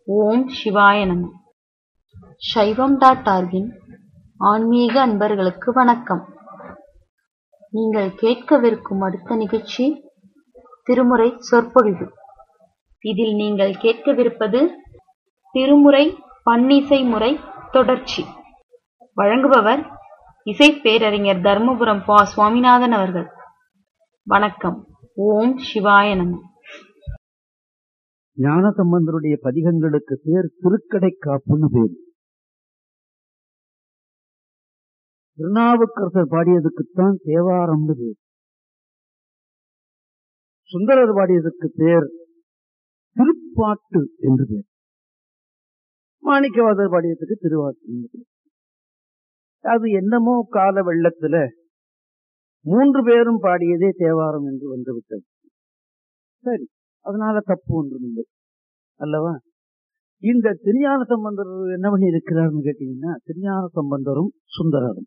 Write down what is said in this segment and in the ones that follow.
ஓம் சிவாய நம சைவம் டாட் ஆர்கின் ஆன்மீக அன்பர்களுக்கு வணக்கம் நீங்கள் கேட்கவிருக்கும் அடுத்த நிகழ்ச்சி திருமுறை சொற்பொழிவு இதில் நீங்கள் கேட்கவிருப்பது திருமுறை பன்னிசை முறை தொடர்ச்சி வழங்குபவர் இசை பேரறிஞர் தர்மபுரம் பா சுவாமிநாதன் அவர்கள் வணக்கம் ஓம் சிவாய நம ஞானசம்பந்தருடைய பதிகங்களுக்கு பேர் திருக்கடை காப்புன்னு பேர் திருநாவுக்கரசர் பாடியதுக்குத்தான் தேவாரம்னு பேர் சுந்தரர் பாடியதுக்கு பேர் திருப்பாட்டு என்று பேர் மாணிக்கவாதர் பாடியதுக்கு திருவாட்டு என்று பேர் அது என்னமோ கால வெள்ளத்துல மூன்று பேரும் பாடியதே தேவாரம் என்று வந்துவிட்டது சரி அதனால தப்பு ஒன்றும் இல்லை அல்லவா இந்த திருஞான சம்பந்தர் என்ன பண்ணி இருக்கிறார்னு கேட்டீங்கன்னா திருஞான சம்பந்தரும் சுந்தரரும்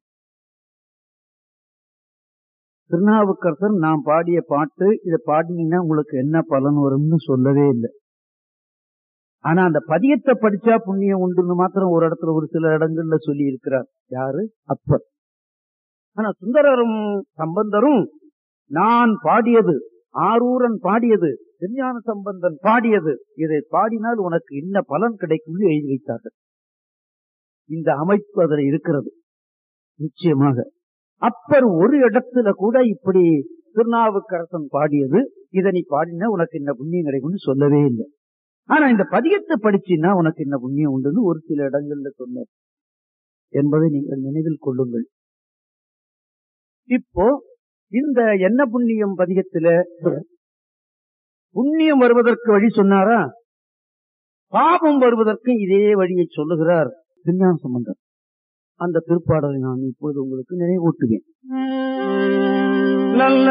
திருநாவுக்கரசர் நான் பாடிய பாட்டு இதை பாடினீங்கன்னா உங்களுக்கு என்ன பலன் வரும்னு சொல்லவே இல்லை ஆனா அந்த பதியத்தை படிச்சா புண்ணியம் உண்டுன்னு மாத்திரம் ஒரு இடத்துல ஒரு சில இடங்கள்ல சொல்லி இருக்கிறார் யாரு அப்பர் ஆனா சுந்தரரும் சம்பந்தரும் நான் பாடியது ஆரூரன் பாடியது திருஞான சம்பந்தன் பாடியது இதை பாடினால் உனக்கு என்ன பலன் கிடைக்கும் எழுதி வைத்தார்கள் இந்த அமைப்பு அதில் இருக்கிறது நிச்சயமாக அப்பர் ஒரு இடத்துல கூட இப்படி திருநாவுக்கரசன் பாடியது இதை நீ பாடினா உனக்கு என்ன புண்ணியம் கிடைக்கும்னு சொல்லவே இல்லை ஆனா இந்த பதியத்தை படிச்சின்னா உனக்கு என்ன புண்ணியம் உண்டுன்னு ஒரு சில இடங்கள்ல சொன்னார் என்பதை நீங்கள் நினைவில் கொள்ளுங்கள் இப்போ இந்த என்ன புண்ணியம் பதிகத்துல புண்ணியம் வருவதற்கு வழி சொன்னாரா பாபம் வருவதற்கு இதே வழியை சொல்லுகிறார் திருஞான சம்பந்தர் அந்த திருப்பாடலை நான் இப்பொழுது உங்களுக்கு நினைவூட்டுவேன் நல்ல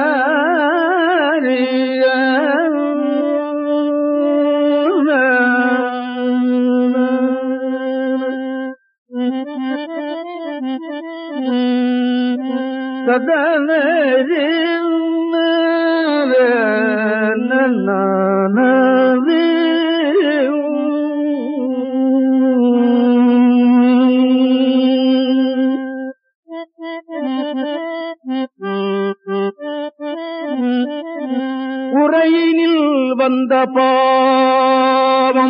உரையினில் வந்த பாவம்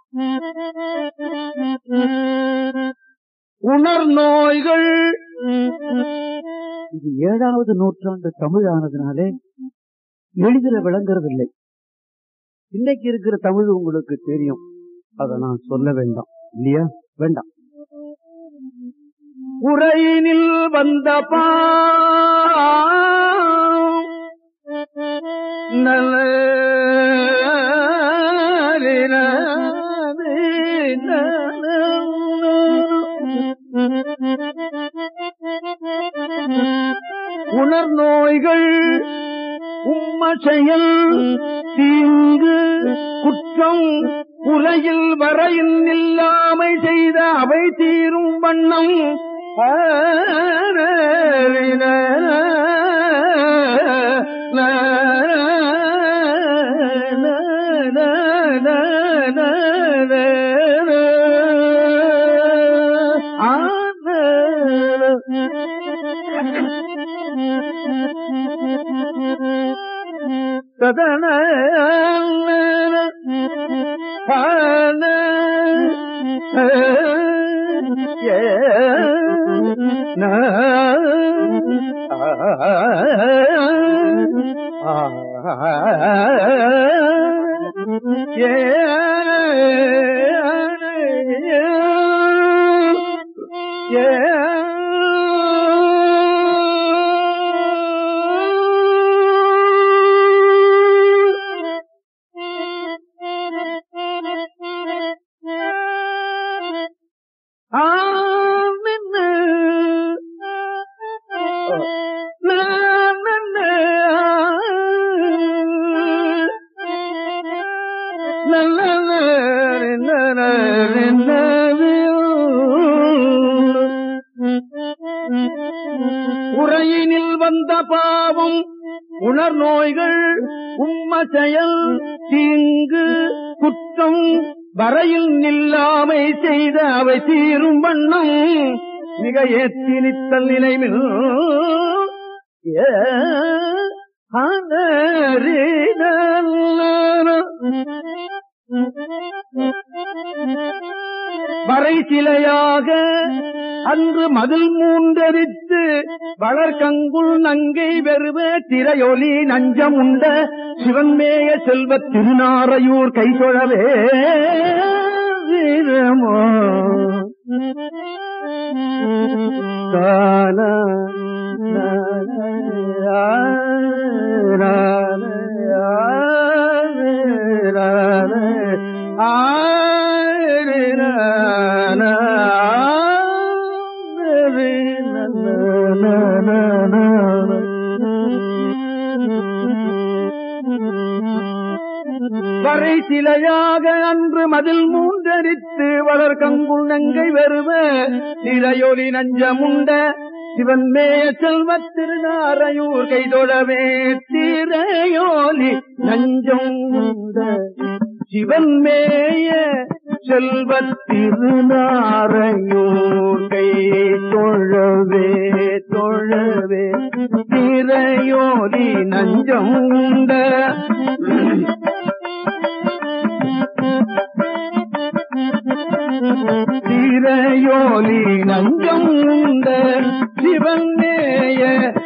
உணர் நோய்கள் இது ஏழாவது நூற்றாண்டு தமிழ் ஆனதுனாலே எளிதில் விளங்குறதில்லை இன்னைக்கு இருக்கிற தமிழ் உங்களுக்கு தெரியும் அதை நான் சொல்ல வேண்டாம் இல்லையா வேண்டாம் உரையினில் வந்த பா நல்ல உணர் நோய்கள் உம்ம செயல் தீங்கு குற்றம் உலகில் வரையின் இல்லாமை செய்த அவை தீரும் வண்ணம் சதன உரையினில் வந்த பாவம் உணர் நோய்கள் உம்ம செயல் தீங்கு குற்றம் வரையில் நில்லாமை செய்த அவை தீரும் வண்ணம் மிக ஏற்றி நித்தல் நினைவில் ஏ வரை சிலையாக அன்று மதில் மூன்றரித்து வளர்கங்குள் நங்கை வெறுவ திரையொலி நஞ்சம் உண்ட சிவன்மேய செல்வ திருநாரையூர் கைதொழவே வீரமோ கால வரை சிலையாக அன்று மதில் மூன்றரித்து வளர் கங்குள் நங்கை வருவ திரையொலி நஞ்சமுண்ட சிவன் மேய செல்வ திருநாரையூர் கைதொழவே திரையோலி நஞ்சம் உண்ட சிவன் மேய செல்வ திருநாரையூர் கை தொழவே தொழவே திரையோலி நஞ்சம் உண்ட திரையோலி நஞ்சம் உண்ட சிவனேய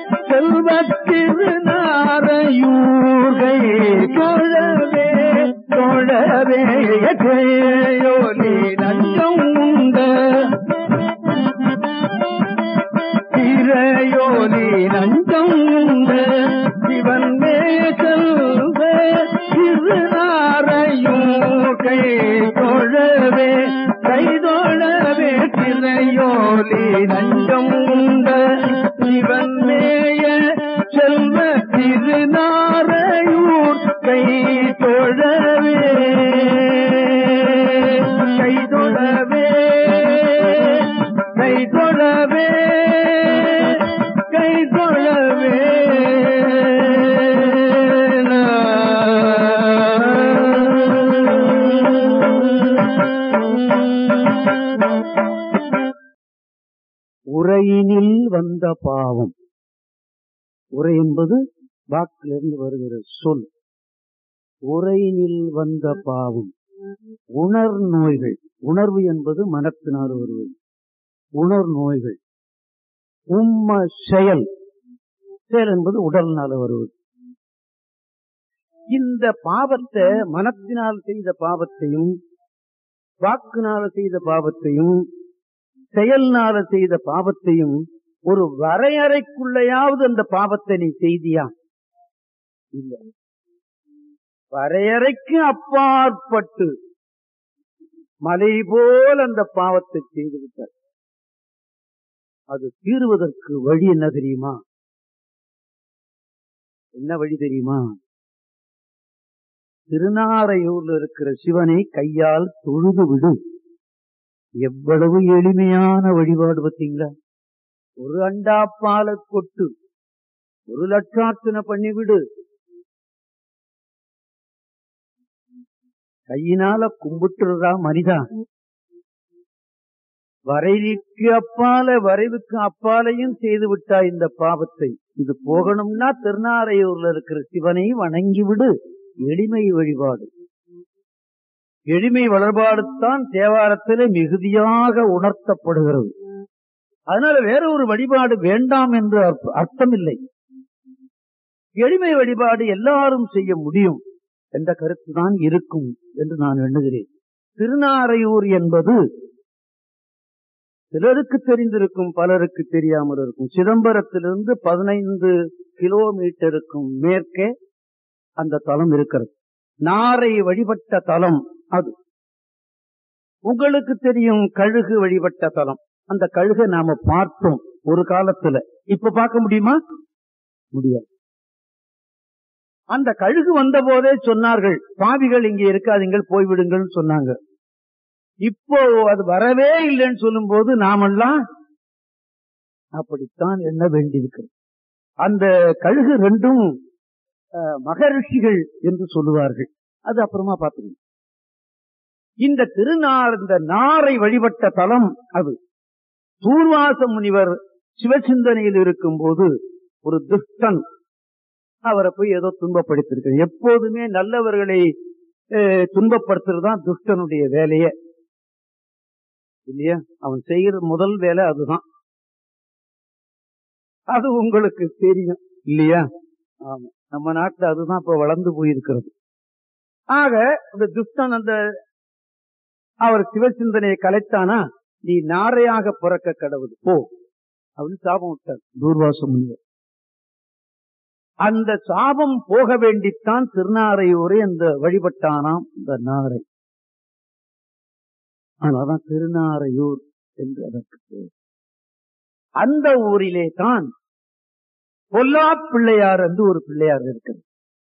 செல்வத்திருநாரையூரை தொழவே தொழவே திரையோலி நஞ்சம் உண்ட திரையோலி நஞ்சம் உண்ட சிவன் மேசல்வ திருநாரையூர் கை தொழவே கைதொழவே திரையோலி நஞ்சம் உண்ட சிவன் மேய செல்வ திருநாரையூர் கை தொழவே கை தொழவே கை தொழவே கை தொழவே உரையினில் வந்த பாவம் உரை என்பது வாக்கிலிருந்து வருகிற சொல் உரையினில் வந்த பாவம் உணர் நோய்கள் உணர்வு என்பது மனத்தினால் வருவது உணர் நோய்கள் உம்ம செயல் செயல் என்பது உடல்னால வருவது இந்த பாவத்தை மனத்தினால் செய்த பாவத்தையும் வாக்குனால செய்த பாவத்தையும் செயல்னால செய்த பாவத்தையும் ஒரு வரையறைக்குள்ளையாவது அந்த பாவத்தை நீ செய்தியா இல்ல வரையறைக்கு அப்பாற்பட்டு மலை போல் அந்த பாவத்தை செய்து விட்டார் அது தீருவதற்கு வழி என்ன தெரியுமா என்ன வழி தெரியுமா திருநாரையூர்ல இருக்கிற சிவனை கையால் தொழுது விடு எவ்வளவு எளிமையான வழிபாடு பார்த்தீங்களா ஒரு அண்டா பாலை கொட்டு ஒரு லட்சார்த்தனை பண்ணிவிடு கையினால கும்பிட்டுறதா மனிதா வரைவுக்கு அப்பால வரைவுக்கு அப்பாலையும் செய்து விட்டா இந்த பாவத்தை இது போகணும்னா திருநாரையூர்ல இருக்கிற சிவனை வணங்கி விடு எளிமை வழிபாடு எளிமை வழிபாடுத்தான் தேவாரத்திலே மிகுதியாக உணர்த்தப்படுகிறது அதனால வேற ஒரு வழிபாடு வேண்டாம் என்று அர்த்தம் இல்லை எளிமை வழிபாடு எல்லாரும் செய்ய முடியும் என்ற கருத்து தான் இருக்கும் என்று நான் எண்ணுகிறேன் திருநாரையூர் என்பது சிலருக்கு தெரிந்திருக்கும் பலருக்கு தெரியாமல் இருக்கும் சிதம்பரத்திலிருந்து பதினைந்து கிலோமீட்டருக்கும் மேற்கே அந்த தலம் இருக்கிறது நாரை வழிபட்ட தலம் அது உங்களுக்கு தெரியும் கழுகு வழிபட்ட தலம் அந்த கழுகை நாம பார்த்தோம் ஒரு காலத்துல இப்ப பார்க்க முடியுமா முடியாது அந்த கழுகு வந்த போதே சொன்னார்கள் பாவிகள் இங்கே இருக்காதீங்கள் போய்விடுங்கள் சொன்னாங்க இப்போ அது வரவே இல்லைன்னு சொல்லும் போது நாமெல்லாம் அப்படித்தான் எண்ண வேண்டியிருக்கிறது அந்த கழுகு ரெண்டும் மகரிஷிகள் என்று சொல்லுவார்கள் அது அப்புறமா பார்த்துக்கணும் இந்த திருநார் இந்த நாரை வழிபட்ட தலம் அது தூர்வாச முனிவர் சிவசிந்தனையில் இருக்கும் போது ஒரு துஷ்டன் அவரை போய் ஏதோ துன்பப்படுத்திருக்க எப்போதுமே நல்லவர்களை அஹ், துன்பப்படுத்துறதுதான் துஷ்டனுடைய வேலையே இல்லையா அவன் செய்யற முதல் வேலை அதுதான் அது உங்களுக்கு தெரியும் இல்லையா ஆமா நம்ம நாட்டுல அதுதான் இப்ப வளர்ந்து போயிருக்கிறது ஆக இந்த துஷ்டன் அந்த அவர் சிவசிந்தனையை கலைத்தானா நீ நாரையாக பிறக்க கடவுள் போ அப்படின்னு சாபம் விட்டார் தூர்வாச முனிவர் அந்த சாபம் போக வேண்டித்தான் திருநாரையூரை அந்த வழிபட்டானாம் இந்த நாரை அதனாலதான் திருநாரையூர் என்று அதற்கு பேர் அந்த ஊரிலே தான் பொல்லா பிள்ளையார் என்று ஒரு பிள்ளையார் இருக்கிறது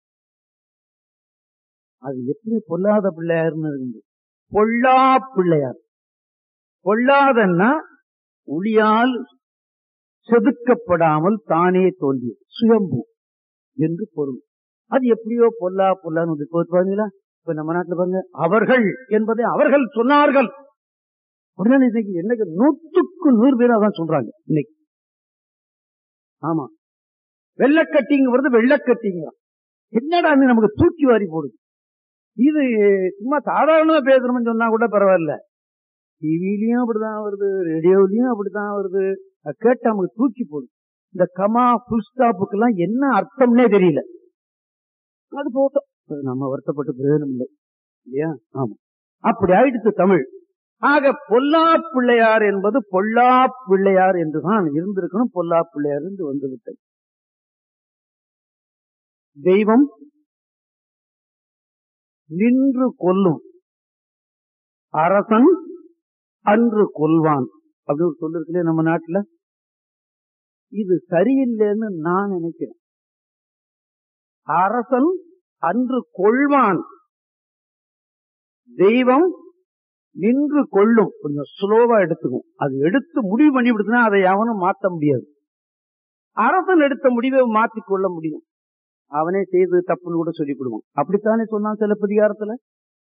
அது எப்படி பொல்லாத பிள்ளையார்னு இருந்து பொல்லா பிள்ளையார் பொல்லாதன்னா ஒளியால் செதுக்கப்படாமல் தானே தோன்றியது சுயம்பு என்று பொருள் அது எப்படியோ பொல்லா பொல்லான்னு ஒரு இப்ப பாருங்களா இப்ப நம்ம நாட்டுல பாருங்க அவர்கள் என்பதை அவர்கள் சொன்னார்கள் அப்படின்னா இன்னைக்கு என்னைக்கு நூற்றுக்கு நூறு பேர் அதான் சொல்றாங்க இன்னைக்கு ஆமா வெள்ளக்கட்டிங்கிறது வெள்ளக்கட்டிங்க என்னடா இது நமக்கு தூக்கி வாரி போடுது இது சும்மா சாதாரணமா பேசுறோம்னு சொன்னா கூட பரவாயில்ல டிவிலயும் அப்படிதான் வருது ரேடியோலயும் அப்படிதான் வருது அது கேட்டு நமக்கு தூக்கி போடுது இந்த கமா புல் ஸ்டாப்புக்கு எல்லாம் என்ன அர்த்தம்னே தெரியல அது போட்டோம் அது நம்ம வருத்தப்பட்டு பிரயோஜனம் இல்லை இல்லையா ஆமா அப்படி ஆயிடுச்சு தமிழ் ஆக பொல்லா பிள்ளையார் என்பது பொல்லா பிள்ளையார் என்றுதான் இருந்திருக்கணும் பொல்லா பிள்ளையார் என்று வந்துவிட்டது தெய்வம் நின்று கொல்லும் அரசன் அன்று கொல்வான் அப்படி ஒரு சொல்லு இருக்குல்லையா நம்ம நாட்டுல இது சரியில்லைன்னு நான் நினைக்கிறேன் அரசன் அன்று கொள்வான் தெய்வம் நின்று கொள்ளும் கொஞ்சம் ஸ்லோவா எடுத்துக்கும் அது எடுத்து முடிவு பண்ணி விடுதுன்னா அதை எவனும் மாத்த முடியாது அரசன் எடுத்த முடிவை மாற்றிக் கொள்ள முடியும் அவனே செய்து தப்புன்னு கூட சொல்லிவிடுவான் அப்படித்தானே சொன்னான் சிலப்பதிகாரத்துல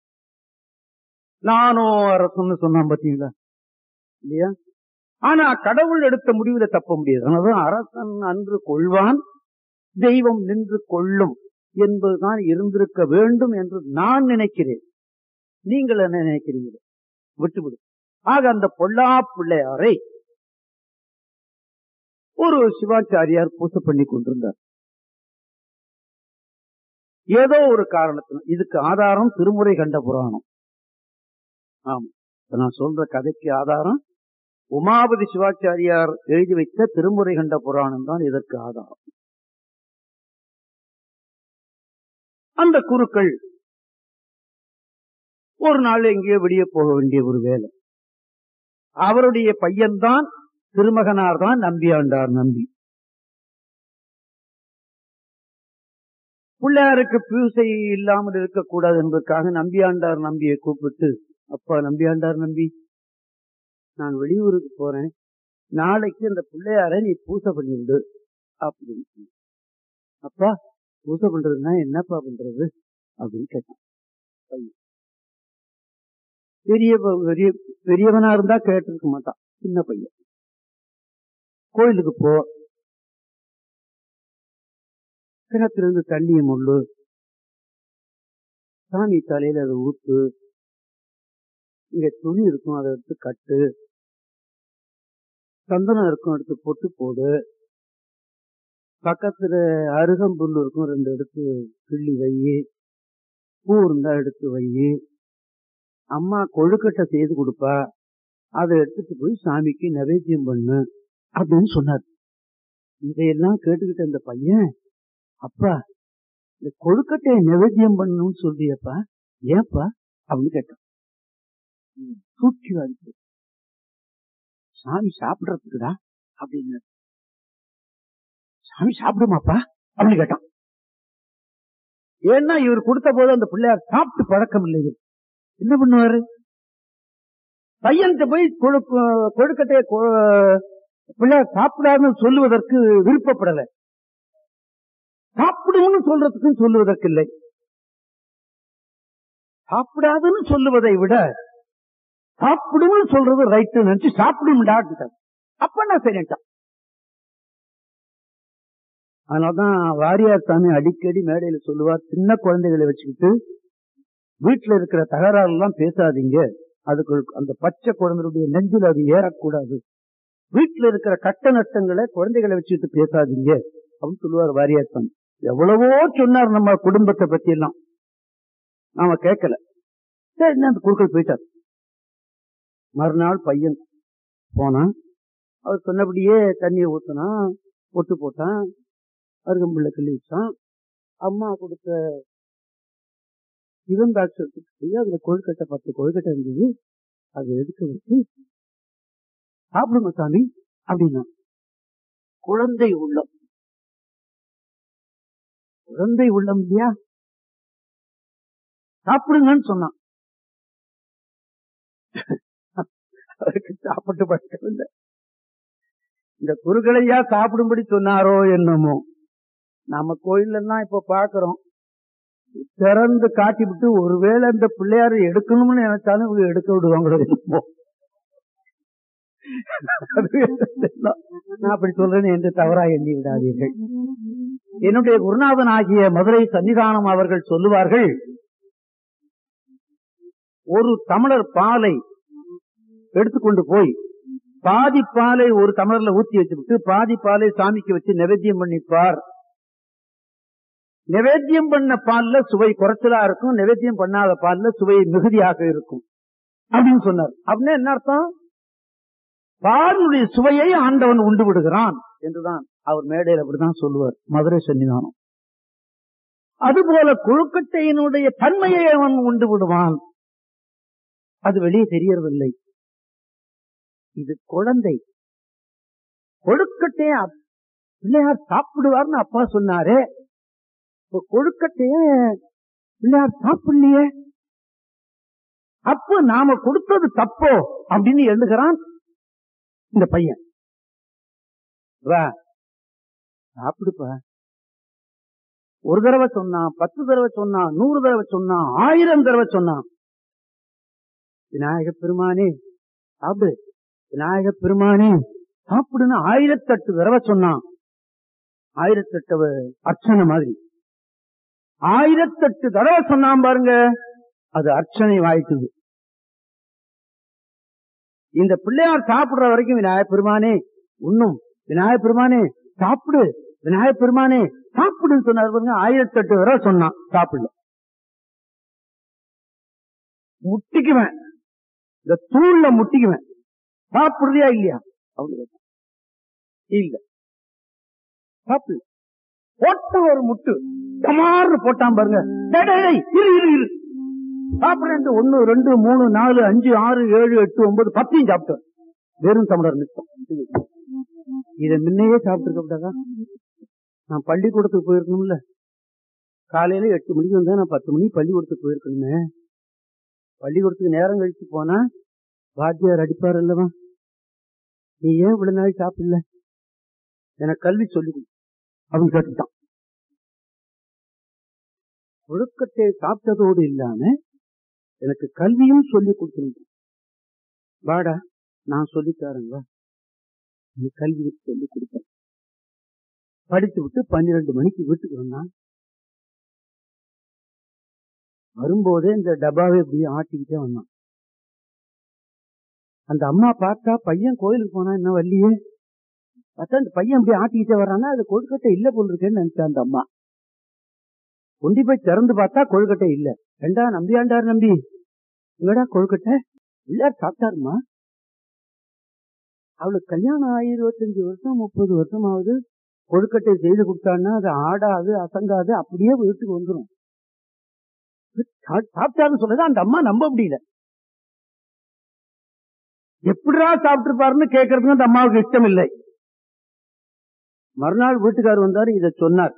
நானோ அரசன்னு சொன்னான் பாத்தீங்களா இல்லையா ஆனா கடவுள் எடுத்த முடிவுல தப்ப முடியாது அதனாலதான் அரசன் அன்று கொள்வான் தெய்வம் நின்று கொள்ளும் என்பதுதான் இருந்திருக்க வேண்டும் என்று நான் நினைக்கிறேன் நீங்கள் என்ன நினைக்கிறீங்க விட்டுவிடு ஆக அந்த பொல்லா பிள்ளையாரை ஒரு சிவாச்சாரியார் பூசை பண்ணி கொண்டிருந்தார் ஏதோ ஒரு காரணத்தினால் இதுக்கு ஆதாரம் திருமுறை கண்ட புராணம் ஆமா இப்ப நான் சொல்ற கதைக்கு ஆதாரம் உமாபதி சிவாச்சாரியார் எழுதி வைத்த திருமுறை கண்ட புராணம் தான் இதற்கு ஆதாரம் அந்த குருக்கள் ஒரு நாள் எங்கேயோ வெளியே போக வேண்டிய ஒரு வேலை அவருடைய பையன்தான் திருமகனார் தான் நம்பியாண்டார் நம்பி பிள்ளையாருக்கு பூசை இல்லாமல் இருக்கக்கூடாது என்பதற்காக நம்பியாண்டார் நம்பியை கூப்பிட்டு அப்பா நம்பியாண்டார் நம்பி நான் வெளியூருக்கு போறேன் நாளைக்கு அந்த பிள்ளையார நீ பூசை பண்ணிடு அப்படின்னு சொன்னான். அப்பா பூசை பண்றதுன்னா என்னப்பா பண்றது அப்படின்னு கேட்டான் பையன். பெரிய பெரிய பெரியவனா இருந்தா கேட்டிருக்க மாட்டான் சின்ன பையன் கோயிலுக்கு போ கிணத்திலிருந்து தண்ணியை முள்ளு சாமி தலையில அதை ஊத்து இங்க துணி இருக்கும் அதை எடுத்து கட்டு சந்தனம் இருக்கும் எடுத்து பொட்டு போடு பக்கத்துல அருகம்புல் இருக்கும் ரெண்டு எடுத்து கிள்ளி வை பூ இருந்தா எடுத்து வை அம்மா கொழுக்கட்டை செய்து கொடுப்பா அதை எடுத்துட்டு போய் சாமிக்கு நைவேத்தியம் பண்ணு அப்படின்னு சொன்னார் இதையெல்லாம் கேட்டுக்கிட்ட இந்த பையன் அப்பா இந்த கொழுக்கட்டையை நைவேத்தியம் பண்ணணும்னு சொல்றியப்பா ஏன்பா அப்படின்னு கேட்டான் ம், தூக்கி வாங்கி சாமி சாப்பிடுறதுக்குடா அப்படின்னு சாமி சாப்பிடுமாப்பா அப்படின்னு கேட்டான் ஏன்னா இவர் கொடுத்த போது அந்த பிள்ளையார் சாப்பிட்டு பழக்கம் இல்லை இவர் என்ன பண்ணுவாரு பையன்கிட்ட போய் கொழு- கொழுக்கட்டையை கொ- பிள்ளையார் சாப்பிடாதுன்னு சொல்லுவதற்கு விருப்பப்படல சாப்பிடும்னு சொல்றதுக்கும் சொல்லுவதற்கு இல்லை சாப்பிடாதுன்னு சொல்லுவதை விட சாப்பிடும்னு சொல்றது ரைட்டு நினைச்சு சாப்பிடும்டா அப்ப நான் சரின்ட்டான் அதனாலதான் வாரியார் சாமி அடிக்கடி மேடையில சொல்லுவார் சின்ன குழந்தைகளை வச்சுக்கிட்டு வீட்டுல இருக்கிற தகராறு எல்லாம் பேசாதீங்க அதுக்கு அந்த பச்சை குழந்தையுடைய நெஞ்சில் அது ஏறக்கூடாது வீட்டுல இருக்கிற கட்ட நட்டங்களை குழந்தைகளை வச்சுட்டு பேசாதீங்க அப்படின்னு சொல்லுவார் வாரியார் சாமி எவ்வளவோ சொன்னார் நம்ம குடும்பத்தை பத்தி எல்லாம் நாம கேட்கல சரி அந்த குழுக்கள் போயிட்டார் மறுநாள் பையன் போனான் அவர் சொன்னபடியே தண்ணியை ஊத்தினா பொட்டு போட்டான் அருகம்புள்ள கிள்ளி வச்சான் அம்மா கொடுத்த இருந்தாட்சி எடுத்துட்டு அதுல கொழுக்கட்டை பத்து கொழுக்கட்டை இருந்தது அதை எடுக்க வச்சு சாப்பிடுங்க சாமி அப்படின்னா குழந்தை உள்ளம் குழந்தை உள்ளம் இல்லையா சாப்பிடுங்கன்னு சொன்னான் அவருக்கு சாப்பிட்டு பழக்கவில்லை இந்த குருகளையா சாப்பிடும்படி சொன்னாரோ என்னமோ நம்ம கோயில்லாம் இப்ப பாக்குறோம் திறந்து காட்டி விட்டு ஒருவேளை இந்த பிள்ளையார எடுக்கணும்னு நினைச்சாலும் இவங்க எடுக்க விடுவாங்களோ என்னமோ நான் அப்படி சொல்றேன்னு என்று தவறா எண்ணி விடாதீர்கள் என்னுடைய குருநாதன் ஆகிய மதுரை சன்னிதானம் அவர்கள் சொல்லுவார்கள் ஒரு தமிழர் பாலை எடுத்துக்கொண்டு போய் பாதி பாலை ஒரு தமிழர்ல ஊத்தி வச்சுவிட்டு பாதி பாலை சாமிக்கு வச்சு நிவேத்தியம் பண்ணிப்பார் நிவேத்தியம் பண்ண பால்ல சுவை குறைச்சலா இருக்கும் நிவேத்தியம் பண்ணாத பால்ல சுவை மிகுதியாக இருக்கும் அப்படின்னு சொன்னார் அப்படின்னா என்ன அர்த்தம் பாலுடைய சுவையை ஆண்டவன் உண்டு விடுகிறான் என்றுதான் அவர் மேடையில் அப்படிதான் சொல்லுவார் மதுரை சன்னிதானம் அதுபோல கொழுக்கட்டையினுடைய தன்மையை அவன் உண்டு விடுவான் அது வெளியே தெரியறதில்லை இது குழந்தை கொழுக்கட்டைய பிள்ளையார் சாப்பிடுவார்னு அப்பா சொன்னாரு இப்ப கொழுக்கட்டைய பிள்ளையார் சாப்பிடலையே அப்ப நாம கொடுத்தது தப்போ அப்படின்னு எழுதுகிறான் இந்த பையன் வா சாப்பிடுப்பா ஒரு தடவை சொன்னான் பத்து தடவை சொன்னான் நூறு தடவை சொன்னான் ஆயிரம் தடவை சொன்னான் விநாயக பெருமானே சாப்பிடு விநாயக பெருமானே சாப்பிடுன்னு ஆயிரத்தெட்டு தடவை சொன்னான் ஆயிரத்தெட்டு அர்ச்சனை மாதிரி ஆயிரத்தெட்டு தடவை சொன்னான் பாருங்க அது அர்ச்சனை வாய்க்குது இந்த பிள்ளையார் சாப்பிடுற வரைக்கும் விநாயக பெருமானே உண்ணும் விநாயக பெருமானே சாப்பிடு விநாயக பெருமானே சாப்பிடுன்னு சொன்னார் பாருங்க ஆயிரத்தெட்டு தடவை சொன்னான் சாப்பிடல முட்டிக்குவேன் இந்த தூள்ல முட்டிக்குவேன் சாப்பிடுறியா இல்லையா அப்படின்னு இல்ல சாப்பிடல போட்ட ஒரு முட்டு டமாறு போட்டான் பாருங்க இரு இரு இரு சாப்பிடுறேன் ஒன்னு ரெண்டு மூணு நாலு அஞ்சு ஆறு ஏழு எட்டு ஒன்பது பத்தையும் சாப்பிட்டேன் வெறும் தமிழர் நிச்சம் இதை முன்னையே சாப்பிட்டு கூடாதா நான் பள்ளிக்கூடத்துக்கு போயிருக்கணும்ல காலையில எட்டு மணிக்கு வந்தா நான் பத்து மணிக்கு பள்ளிக்கூடத்துக்கு போயிருக்கணுமே பள்ளிக்கூடத்துக்கு நேரம் கழிச்சு போனா வாத்தியார் அடிப்பார் அல்லவா நீ ஏன் இவ்வளவு நாள் சாப்பிடல எனக்கு கல்வி சொல்லி அப்படின்னு கேட்டுட்டான் ஒழுக்கத்தை சாப்பிட்டதோடு இல்லாம எனக்கு கல்வியும் சொல்லி கொடுத்துருங்க வாடா நான் சொல்லித்தாருங்க நீ கல்வி சொல்லி கொடுத்த படித்து விட்டு பன்னிரண்டு மணிக்கு வீட்டுக்கு வந்தான் வரும்போதே இந்த டப்பாவை இப்படியே ஆட்டிக்கிட்டே வந்தான் அந்த அம்மா பார்த்தா பையன் கோயிலுக்கு போனா என்ன வள்ளியே பார்த்தா அந்த பையன் இப்படி ஆட்டிக்கிட்டே வர்றான்னா அது கொழுக்கட்டை இல்ல போல் இருக்கேன்னு நினைச்சா அந்த அம்மா கொண்டி போய் திறந்து பார்த்தா கொழுக்கட்டை இல்ல ரெண்டா நம்பியாண்டார் நம்பி இங்கடா கொழுக்கட்டை இல்ல சாப்பிட்டாருமா அவளுக்கு கல்யாணம் ஆகி இருபத்தஞ்சு வருஷம் முப்பது வருஷம் ஆகுது கொழுக்கட்டை செய்து கொடுத்தான்னா அது ஆடாது அசங்காது அப்படியே வீட்டுக்கு வந்துடும் சாப்பிட்டாருன்னு சொன்னது அந்த அம்மா நம்ப முடியல எப்படிடா சாப்பிட்டுருப்பாருன்னு கேட்கறதுக்கு அந்த அம்மாவுக்கு இஷ்டம் இல்லை மறுநாள் வீட்டுக்காரர் வந்தாரு இதை சொன்னார்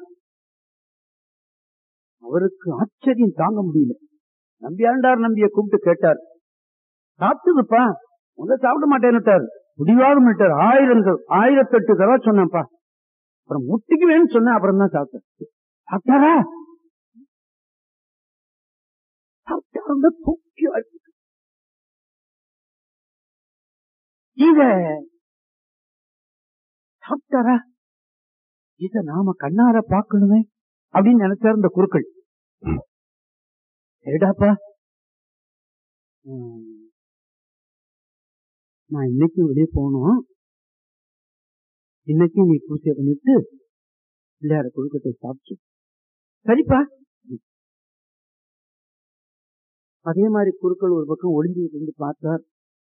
அவருக்கு ஆச்சரியம் தாங்க முடியல நம்பியாண்டார் நம்பிய கூப்பிட்டு கேட்டார் சாப்பிட்டுதுப்பா உங்க சாப்பிட மாட்டேன்னுட்டார் முடிவாக விட்டார் ஆயிரம் ஆயிரத்தெட்டு தடவை சொன்னப்பா அப்புறம் முட்டிக்குவேன்னு சொன்னேன் அப்புறம் தான் சாப்பிட்டேன் சாப்பிட்டாரா சாப்பிட்டாருங்க உள்ள தூக்கி அடிச்சு இத சாப்பிட்டாரா இத நாம கண்ணார பார்க்கணுமே அப்படின்னு நினைச்சாரு இந்த குருக்கள் சரிடாப்பா ம், நான் இன்னைக்கு வெளியே போகணும் இன்னைக்கு நீ பூஜை பண்ணிட்டு பிள்ளையார கொழுக்கட்டை சாப்பிட்டு சரிப்பா அதே மாதிரி குருக்கள் ஒரு பக்கம் ஒளிஞ்சுக்கிட்டு இருந்து பார்த்தார்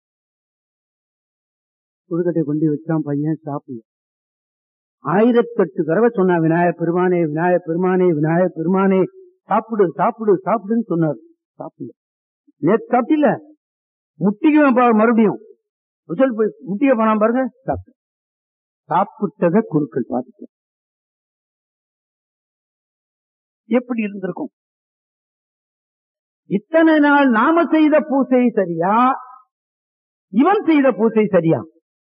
கொழுக்கட்டை கொண்டு வச்சான் பையன் சாப்பிடல ஆயிரத்தெட்டு தடவை சொன்னா விநாயக பெருமானே விநாயக பெருமானே விநாயக பெருமானே சாப்பிடு சாப்பிடு சாப்பிடுன்னு சொன்னார் சாப்பிடல நேத்து சாப்பிட்டில முட்டிக்குவேன் பாரு மறுபடியும் ரிசல்ட் போய் முட்டிக்க போனான் பாருங்க சாப்பிட்டு சாப்பிட்டத குருக்கள் பார்த்துக்க எப்படி இருந்திருக்கும் இத்தனை நாள் நாம செய்த பூசை சரியா இவன் செய்த பூசை சரியா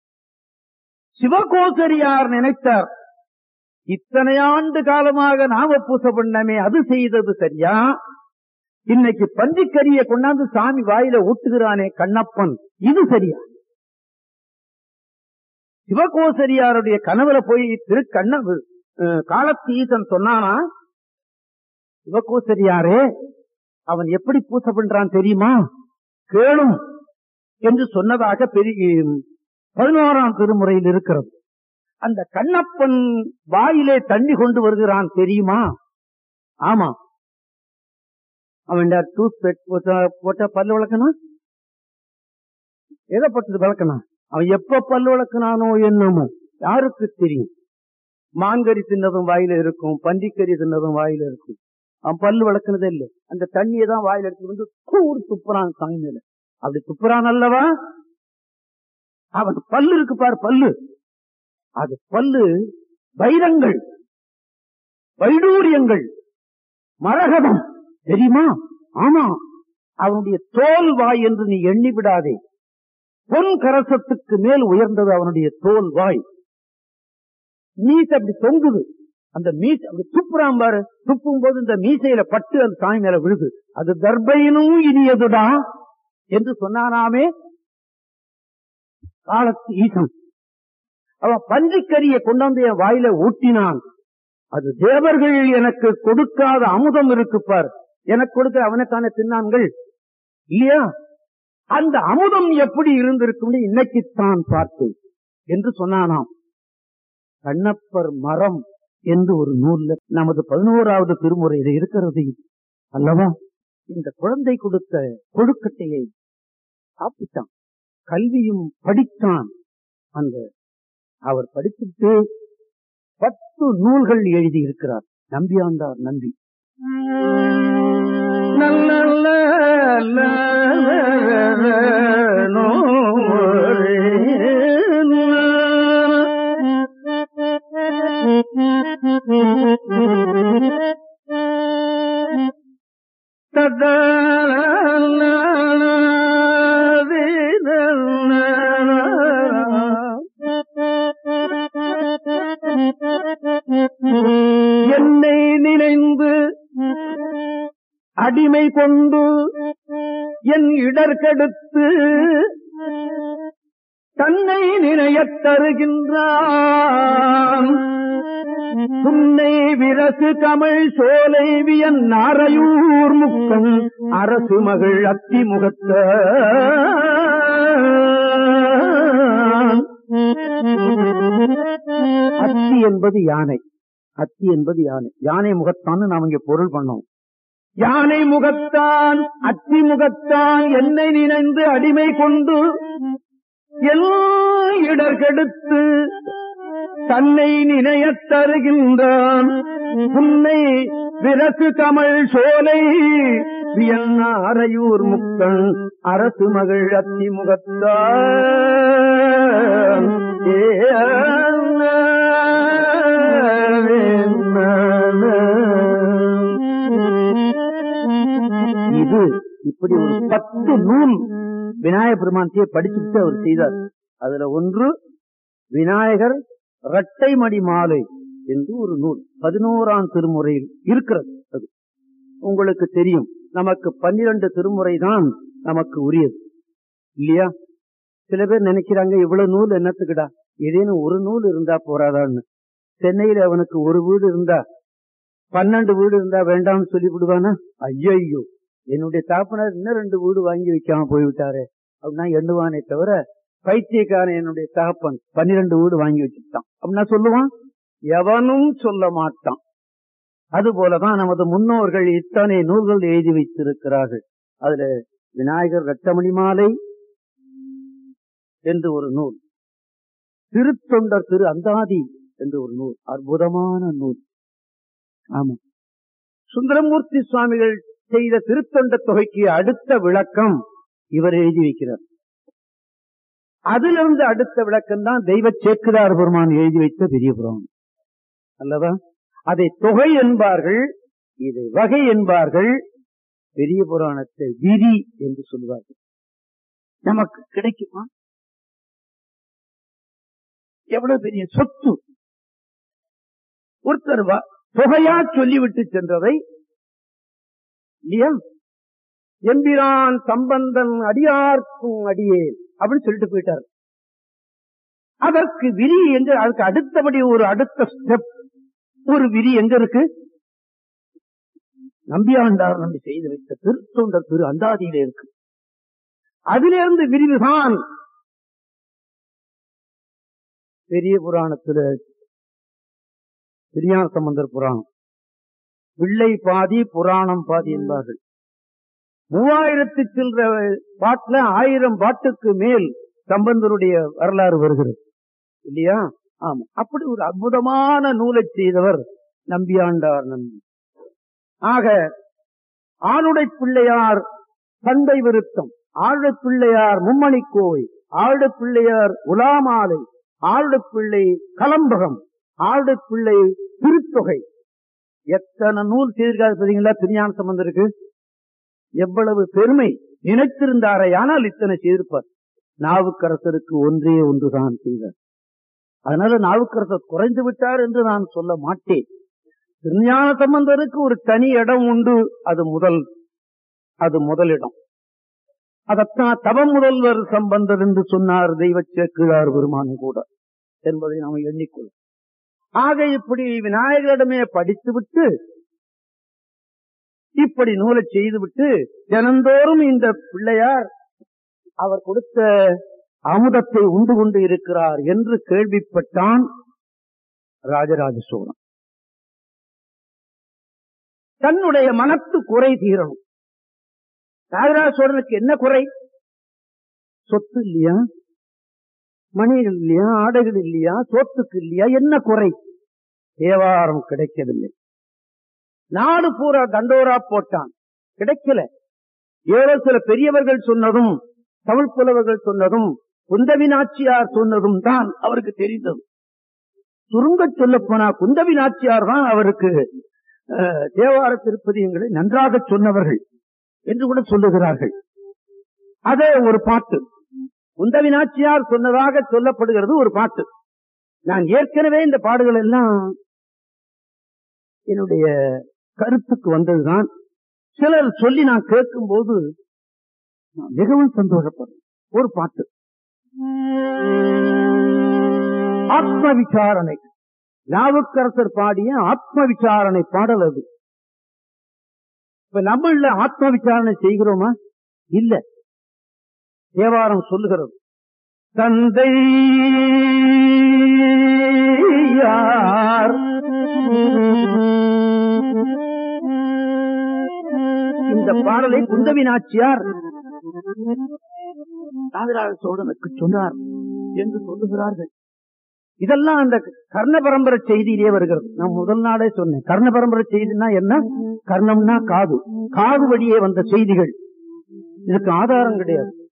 சிவகோசரியார் நினைத்தார் இத்தனை ஆண்டு காலமாக நாம பூசை பண்ணமே அது செய்தது சரியா இன்னைக்கு பன்றிக்கறியை கொண்டாந்து சாமி வாயில ஊட்டுகிறானே கண்ணப்பன் இது சரியா சிவகோசரியாருடைய கனவுல போய் திரு கண்ண காலத்தீசன் சொன்னானா சிவகோசரியாரே அவன் எப்படி பூசை பண்றான் தெரியுமா கேளும் என்று சொன்னதாக பெரிய பதினோராம் திருமுறையில் இருக்கிறது அந்த கண்ணப்பன் வாயிலே தண்ணி கொண்டு வருகிறான் தெரியுமா ஆமா அவன் டூத் பெட் போட்டா பல்லு விளக்கணும் எதை பட்டது விளக்கணும் அவன் எப்ப பல்லு விளக்குனானோ என்னமோ யாருக்கு தெரியும் மான்கறி தின்னதும் வாயில இருக்கும் பன்றிக்கறி தின்னதும் வாயில இருக்கும் அவன் பல்லு விளக்குனதே இல்லை அந்த தண்ணியை தான் வாயில எடுத்து வந்து கூறு துப்புறான் சாமி மேல அப்படி துப்புறான் அல்லவா அவன் பல்லு இருக்கு பாரு பல்லு அது பல்லு வைரங்கள் வைடூரியங்கள் மரகதம் தெரியுமா ஆமா அவனுடைய தோல் வாய் என்று நீ எண்ணி விடாதே பொன் கரசத்துக்கு மேல் உயர்ந்தது அவனுடைய தோல் வாய் மீசை அப்படி தொங்குது அந்த மீசை அப்படி துப்புறான் பாரு துப்பும் போது இந்த மீசையில பட்டு அந்த சாமி மேல விழுது அது தர்பையினும் இனியதுடா என்று சொன்னானாமே காலத்து ஈசன் அவன் பன்றிக்கரியை கொண்டாந்து என் வாயில ஊட்டினான் அது தேவர்கள் எனக்கு கொடுக்காத அமுதம் இருக்கு பார் எனக்கு கொடுக்கிற அவனுக்கான தின்னான்கள் இல்லையா அந்த அமுதம் எப்படி இருந்திருக்கும் இன்னைக்குத்தான் பார்த்தேன் என்று சொன்னானாம் கண்ணப்பர் மரம் என்று ஒரு நூல்ல நமது பதினோராவது திருமுறையில இருக்கிறது இது. அல்லவா இந்த குழந்தை கொடுத்த கொழுக்கட்டையை சாப்பிட்டான் கல்வியும் படித்தான் அந்த அவர் படித்துட்டு பத்து நூல்கள் எழுதி இருக்கிறார் நம்பியாண்டார் நம்பி என்னை நினைந்து அடிமை கொண்டு என் இடர்கெடுத்து தன்னை நினையத் தருகின்றான் புன்னை விரசு கமிழ் சோலை வியன் நாரையூர் முக்கன் அரசு மகள் அத்திமுகத்த அத்தி என்பது யானை அத்தி என்பது யானை யானை முகத்தான்னு நாம் இங்க பொருள் பண்ணோம் யானை முகத்தான் அத்தி முகத்தான் என்னை நினைந்து அடிமை கொண்டு எல்லாம் இடர்கெடுத்து தன்னை நினையத் தருகின்றான் உன்னை விரசு கமல் சோலை வியன்னாரையூர் முக்கன் அரசு மகள் அத்தி முகத்தான் ஏ இது இப்படி ஒரு பத்து நூல் விநாயக பெருமானத்தையே படிச்சுட்டு அவர் செய்தார் அதுல ஒன்று விநாயகர் இரட்டை மடி மாலை என்று ஒரு நூல் பதினோராம் திருமுறையில் இருக்கிறது அது உங்களுக்கு தெரியும் நமக்கு பன்னிரண்டு திருமுறை தான் நமக்கு உரியது இல்லையா சில பேர் நினைக்கிறாங்க இவ்வளவு நூல் என்னத்துக்குடா ஏதேனும் ஒரு நூல் இருந்தா போறாதான்னு சென்னையில அவனுக்கு ஒரு வீடு இருந்தா பன்னெண்டு வீடு இருந்தா வேண்டாம்னு சொல்லி விடுவானா ஐயோ என்னுடைய தாப்பனார் இன்னும் ரெண்டு வீடு வாங்கி வைக்காம போய்விட்டாரு அப்படின்னா எண்ணுவானே தவிர பைத்தியக்காரன் என்னுடைய தகப்பன் பன்னிரண்டு வீடு வாங்கி வச்சுட்டான் அப்படின்னா சொல்லுவான் எவனும் சொல்ல மாட்டான் அதுபோலதான் நமது முன்னோர்கள் இத்தனை நூல்கள் எழுதி வைத்திருக்கிறார்கள் அதுல விநாயகர் ரத்தமணி மாலை என்று ஒரு நூல் திருத்தொண்டர் திரு அந்தாதி என்று ஒரு நூல் அற்புதமான நூல் ஆமா சுந்தரமூர்த்தி சுவாமிகள் செய்த திருத்தொண்ட தொகைக்கு அடுத்த விளக்கம் இவர் எழுதி வைக்கிறார் அதிலிருந்து அடுத்த விளக்கம் தான் தெய்வ சேக்கிரார் பெருமான் எழுதி வைத்த பெரிய புராணம் அல்லவா அதை தொகை என்பார்கள் இதை வகை என்பார்கள் பெரிய புராணத்தை விதி என்று சொல்வார்கள் நமக்கு கிடைக்குமா எவ்வளவு பெரிய சொத்து ஒருத்தர் வா- தொகையா சொல்லிவிட்டு சென்றதை இல்லையா எம்பிரான் சம்பந்தன் அடியார்க்கும் அடியே அப்படின்னு சொல்லிட்டு போயிட்டார் அதற்கு விரி எங்க அதுக்கு அடுத்தபடி ஒரு அடுத்த ஸ்டெப் ஒரு விரி எங்க இருக்கு நம்பியாண்டார் நம்பி செய்து வைத்த திருத்தொண்டர் திரு அந்தாதியில இருக்கு அதிலிருந்து விரிவுதான் பெரிய புராணத்துல திருஞான சம்பந்தர் புராணம் பிள்ளை பாதி புராணம் பாதி என்பார்கள் மூவாயிரத்து சில்ற பாட்டுல ஆயிரம் பாட்டுக்கு மேல் சம்பந்தருடைய வரலாறு வருகிறது இல்லையா ஆமா அப்படி ஒரு அற்புதமான நூலை செய்தவர் நம்பியாண்டார் நம்பி ஆக ஆளுடை பிள்ளையார் சந்தை விருத்தம் ஆளுடை பிள்ளையார் மும்மணி கோவை ஆளுடை பிள்ளையார் உலாமாலை ஆளுடை பிள்ளை கலம்பகம் ஆளுடை பிள்ளை திருத்தொகை எத்தனை நூல் செய்திருக்காரு தெரியுங்களா திருஞான சம்பந்தருக்கு எவ்வளவு பெருமை நினைத்திருந்தாரே ஆனால் இத்தனை செய்திருப்பார் நாவுக்கரசருக்கு ஒன்றே ஒன்றுதான் செய்தார் அதனால நாவுக்கரசர் குறைந்து விட்டார் என்று நான் சொல்ல மாட்டேன் திருஞான சம்பந்தருக்கு ஒரு தனி இடம் உண்டு அது முதல் அது முதலிடம் அதத்தான் தவ முதல்வர் சம்பந்தர் என்று சொன்னார் தெய்வ சேக்கிழார் பெருமான் கூட என்பதை நாம் எண்ணிக்கொள்ளும் ஆக இப்படி விநாயகரிடமே படித்துவிட்டு இப்படி நூலை செய்துவிட்டு தினந்தோறும் இந்த பிள்ளையார் அவர் கொடுத்த அமுதத்தை உண்டு கொண்டு இருக்கிறார் என்று கேள்விப்பட்டான் ராஜராஜ சோழன் தன்னுடைய மனத்து குறை தீரணும் ராஜராஜ சோழனுக்கு என்ன குறை சொத்து இல்லையா மணிகள் இல்லையா ஆடைகள் இல்லையா சோத்துக்கு இல்லையா என்ன குறை தேவாரம் கிடைக்கவில்லை நாடு பூரா தண்டோரா போட்டான் கிடைக்கல ஏதோ சில பெரியவர்கள் சொன்னதும் தமிழ் புலவர்கள் சொன்னதும் குந்தவி நாச்சியார் சொன்னதும் தான் அவருக்கு தெரிந்தது சுருங்க சொல்ல போனா குந்தவி நாச்சியார் தான் அவருக்கு அஹ், தேவார திருப்பதியங்களை நன்றாக சொன்னவர்கள் என்று கூட சொல்லுகிறார்கள் அதே ஒரு பாட்டு குந்தவி நாச்சியார் சொன்னதாக சொல்லப்படுகிறது ஒரு பாட்டு நான் ஏற்கனவே இந்த பாடுகள் எல்லாம் என்னுடைய கருத்துக்கு வந்ததுதான் சிலர் சொல்லி நான் கேட்கும் போது நான் மிகவும் சந்தோஷப்படுறேன் ஒரு பாட்டு ஆத்ம விசாரணை நாவுக்கரசர் பாடிய ஆத்ம விசாரணை பாடல் அது இப்ப நம்மள ஆத்ம விசாரணை செய்கிறோமா இல்ல தேவாரம் சொல்லுகிறது தந்தை யார் இந்த பாடலை குந்தவி நாச்சியார் ராஜராஜ சோழனுக்கு சொன்னார் என்று சொல்லுகிறார்கள் இதெல்லாம் அந்த கர்ண பரம்பரை செய்தியிலே வருகிறது நான் முதல் நாளே சொன்னேன் கர்ண பரம்பரை செய்தினா என்ன கர்ணம்னா காது காது வழியே வந்த செய்திகள் இதுக்கு ஆதாரம் கிடையாது